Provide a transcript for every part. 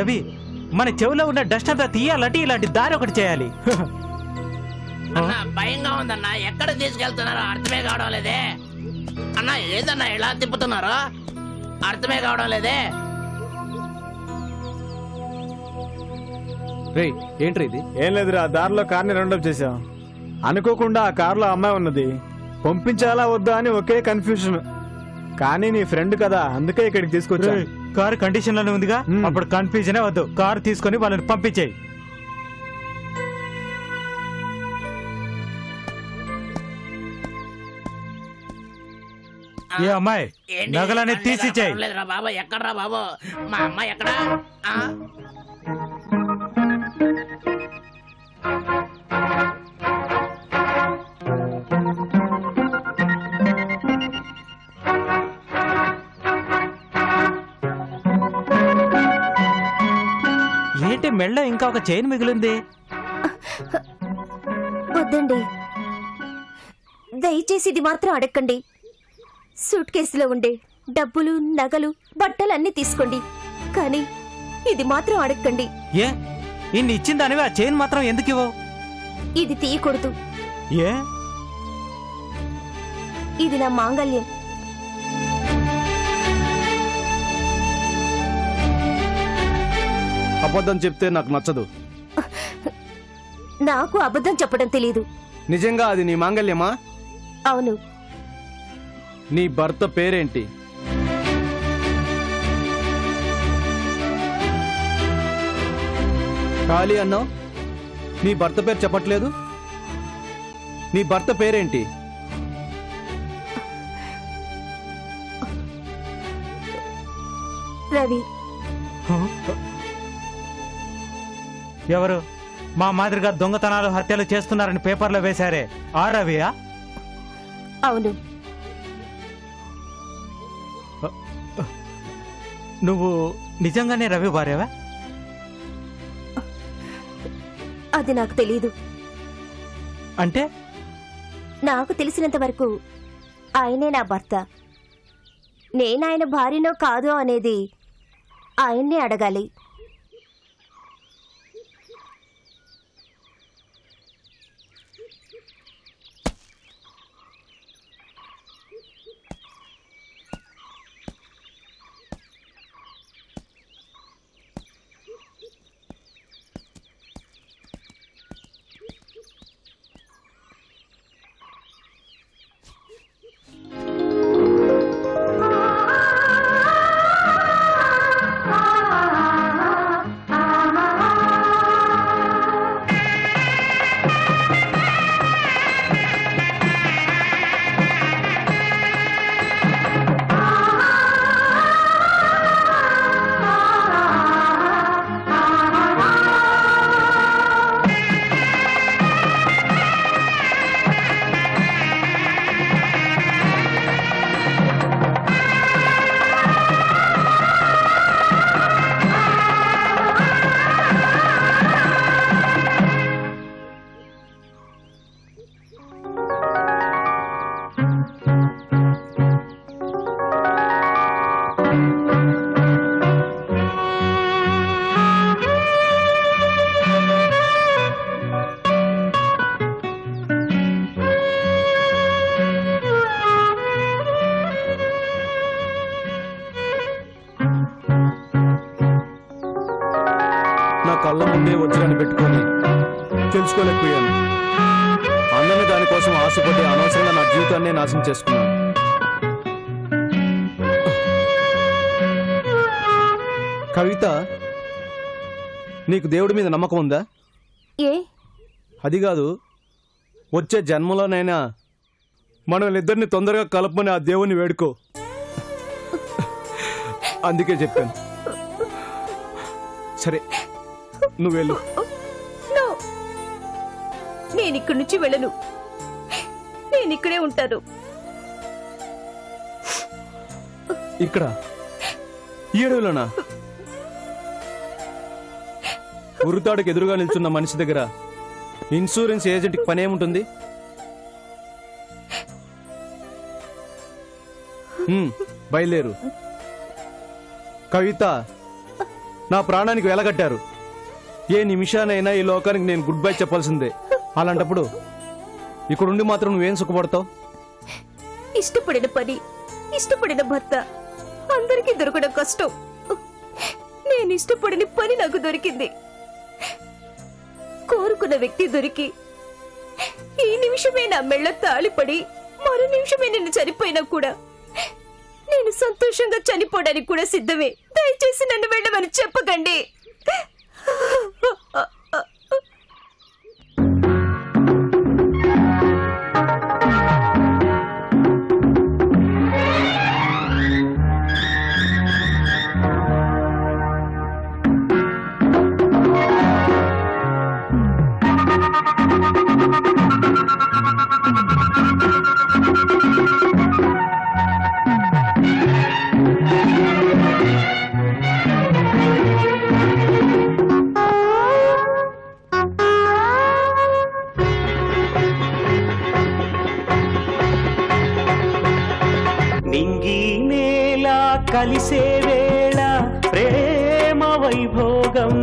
రవి మన చెవిలో ఉన్న డస్ట్ అంతా తీయాలంటే ఇలాంటి దారి ఒకటి చేయాలి అన్న భయంగా ఉందన్న ఎక్కడ తీసుకెళ్తున్నారో అర్థమే కావడం లేదే అన్న ఏదన్నా ఇలా తిప్పుతున్నారో అర్థమే కావడం లేదే రే ఏంట్రా ఇది ఏం లేదురా దారిలో కార్ని రౌండప్ చేసాం అనుకోకుండా ఆ కార్లో అమ్మాయి ఉన్నది పంపించాలా వద్దా అని ఒకే కన్ఫ్యూజన్ కానీ నీ ఫ్రెండ్ కదా అందుకే ఇక్కడికి తీసుకొచ్చా రేయ్, కారు కండిషన్ లోనే ఉందిగా మ్మ్. అప్పుడు కన్ఫ్యూజనే వద్దు కారు తీసుకొని వాళ్ళని పంపించేయి ఏ అమ్మాయి ఏంటి? నగలనే బండి తీసిచ్చేయి రావట్లేదురా బాబు ఎక్కడ్రా బాబు మా అమ్మాయి ఎక్కడా ఆ? ఏంటి మెళ్ళ ఇంకా ఒక చైన్ మిగిలింది వద్దండి దయచేసి ఇది మాత్రం అడగండి సూట్ కేసులో ఉండే డబ్బులు నగలు బట్టలు అన్నీ తీసుకోండి కానీ ఇది మాత్రం అడగండి ఏ ఇన్ని ఇచ్చిందానివి ఆ చైన్ మాత్రం ఎందుకు ఇవ్వవు ఇది తీయకూడదు ఏ ఇది నా మాంగల్యం అబద్ధం చెప్తే నాకు నచ్చదు నాకు అబద్ధం చెప్పడం తెలియదు నిజంగా అది నీ మాంగల్యమా అవును నీ భర్త పేరేంటి ఖాళీ అన్నావు నీ భర్త పేరు చెప్పట్లేదు నీ భర్త పేరేంటి రవి ఎవరు మా మాదిరిగా దొంగతనాలు హత్యలు చేస్తున్నారని పేపర్లో వేశారే ఆ రవియా అవును నువ్వు నిజంగానే రవి భార్యవా అది నాకు తెలియదు అంటే నాకు తెలిసినంత వరకు ఆయనే నా భర్త నేనాయన భార్యనో కాదో అనేది ఆయన్నే అడగాలి నా కళ్ళ ముందే వజ్రాన్ని పెట్టుకొని తెలుసుకోలేకపోయాను అందరిని దానికోసం ఆశపడి అనవసరంగా నా జీవితాన్ని నాశనం చేసుకున్నాను కవిత నీకు దేవుడి మీద నమ్మకం ఉందా ఏ అది కాదు వచ్చే జన్మలోనైనా మనల్ని ఇద్దరిని తొందరగా కలపమని ఆ దేవుని వేడుకో అందుకే చెప్పాను సరే నువ్వు వెళ్ళు నో నేను ఇక్కడి నుంచి వెళ్ళను నేను ఇక్కడే ఉంటాను ఇక్కడ ఈ అడవిలోనా ఉరుతాడుకు ఎదురుగా నిల్చున్న మనిషి దగ్గర ఇన్సూరెన్స్ ఏజెంట్కి పని ఏముంటుంది హ్మ్, బయలుదేరు కవిత నా ప్రాణానికి వెలగట్టారు ఏ నిమిషానైనా ఈ లోకానికి నేను గుడ్ బై చెప్పాల్సిందే అలాంటప్పుడు ఇక్కడుండి మాత్రం నువ్వేం సుఖపడతావు ఇష్టపడిన పని ఇష్టపడిన భర్త అందరికీ దొరకడం కష్టం నేను ఇష్టపడిన పని నాకు దొరికింది కోరుకున్న వ్యక్తి దొరికి ఈ నిమిషమే నా మెళ్ళ తాళిపడి మరో నిమిషమే నేను చనిపోయినా కూడా నేను సంతోషంగా చనిపోవడానికి కూడా సిద్ధమే దయచేసి నన్ను వెళ్ళమని చెప్పకండి నింగి నేల కలిసే వేళ ప్రేమ వైభోగం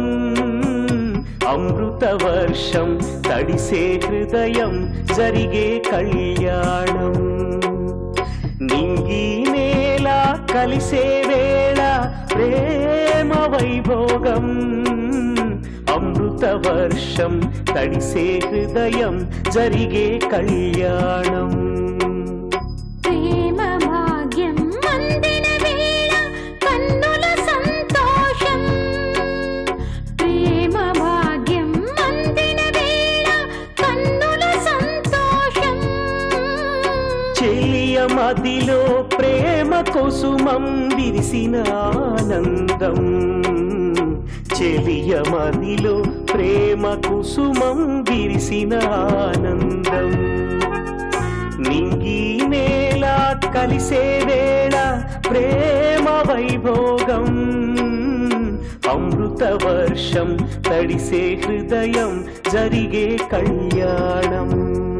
అమృత వర్షం తడిసే హృదయం జరిగే కళ్యాణం నింగి నేల కలిసే వేళ ప్రేమ వైభోగం అమృత వర్షం తడిసే హృదయం జరిగే కళ్యాణం ప్రేమ భాగ్యం అందిన వేళ కన్నుల సంతోషం ప్రేమ భాగ్యం అందిన వేళ కన్నుల సంతోషం చెలియ మదిలో ప్రేమ కుసుమం విరిసిన ఆనందం చెలియ మదిలో ప్రేమ కుసుమం విరిసిన ఆనందం నింగి నేల కలిసే వేళ ప్రేమ వైభోగం అమృత వర్షం తడిసే హృదయం జరిగే కళ్యాణం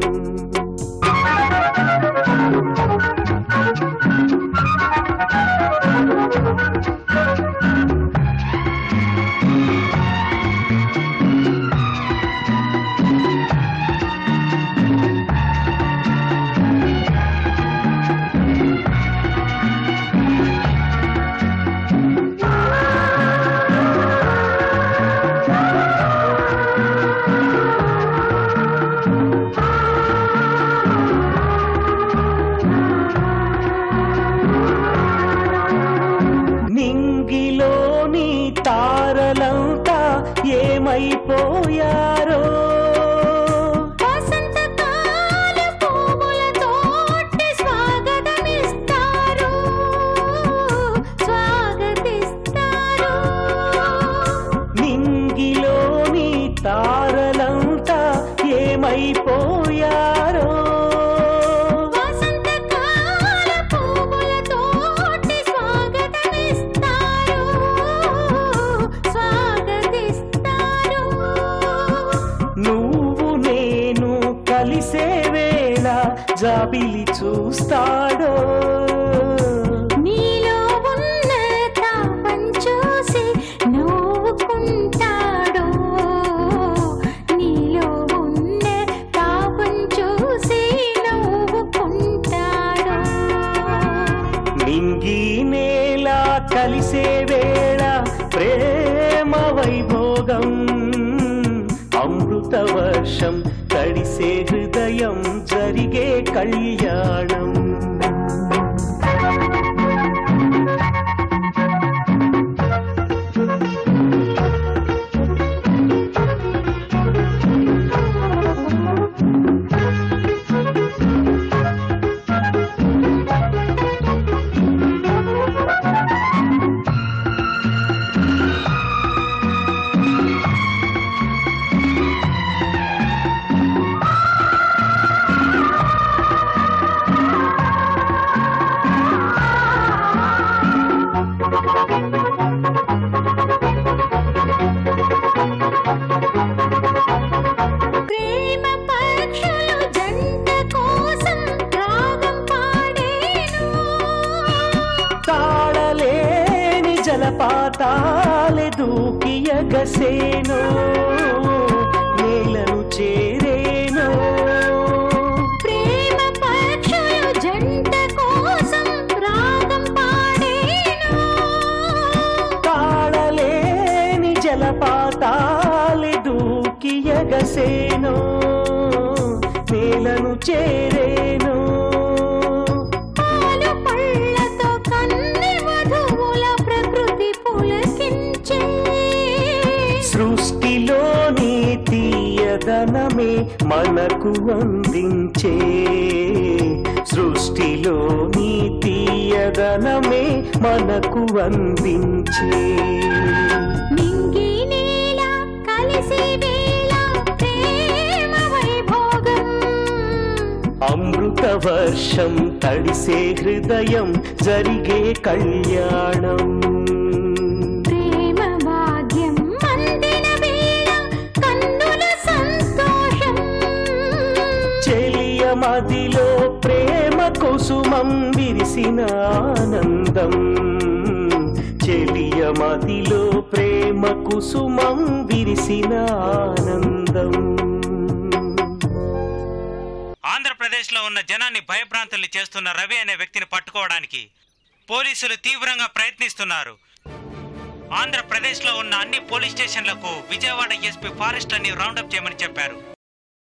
నింగిలోని తారలంతా ఏమైపోయారో వసంతకాల పువ్వులతోటి స్వాగతమిస్తారు స్వాగతిస్తారు నింగిలోని తారలంతా ఏమైపోయారో వసంతకాల పువ్వులతోటి స్వాగతమిస్తారు స్వాగతిస్తారు నువ్వు నేను కలిసే వేళ జాబిలి చూస్తాడో నీలో ఉన్న తాపం చూసి నవ్వుకుంటాడో నీలో ఉన్న తాపం చూసి నవ్వుకుంటాడో నింగి నేల కలిసే వేళ ప్రేమ వైభోగం అమృత వర్షం తడిసే హృదయం జరిగే కళ్యాణం ప్రేమ పక్షులు జంట కోసం రాగం పాడేను తాళలేని జలపాతాల పర్వతాలే దూకి ఎగసేను నేలను చేరేను ప్రేమ పక్షులు జంట కోసం రాగం పాడేను తాళలేని జలపాతాలే దూకి ఎగసేను నేలను చేరేను పాలు పళ్ళతో కన్నె వధువుల ప్రకృతి పులకించే సృష్టిలోని తీయదనమే మనకు అందించే సృష్టిలోని తీయదనమే మనకు అందించే నింగి నేల కలిసి వేళ ప్రేమ వైభోగం అమృత వర్షం తడిసే హృదయం జరిగే కళ్యాణం ప్రేమ భాగ్యం అందిన వేళ కన్నుల సంతోషం చెలియ మదిలో ప్రేమ కుసుమం విరిసిన ఆనందం చెలియ మదిలో ప్రేమ కుసుమం విరిసిన ఆనందం ఆంధ్రప్రదేశ్లో ఉన్న జనాన్ని భయభ్రాంతుల్ని చేస్తున్న రవి అనే వ్యక్తిని పట్టుకోవడానికి పోలీసులు తీవ్రంగా ప్రయత్నిస్తున్నారు ఆంధ్రప్రదేశ్లో ఉన్న అన్ని పోలీస్ స్టేషన్లకు విజయవాడ ఎస్పీ ఫారెస్ట్ అని రౌండప్ చేయమని చెప్పారు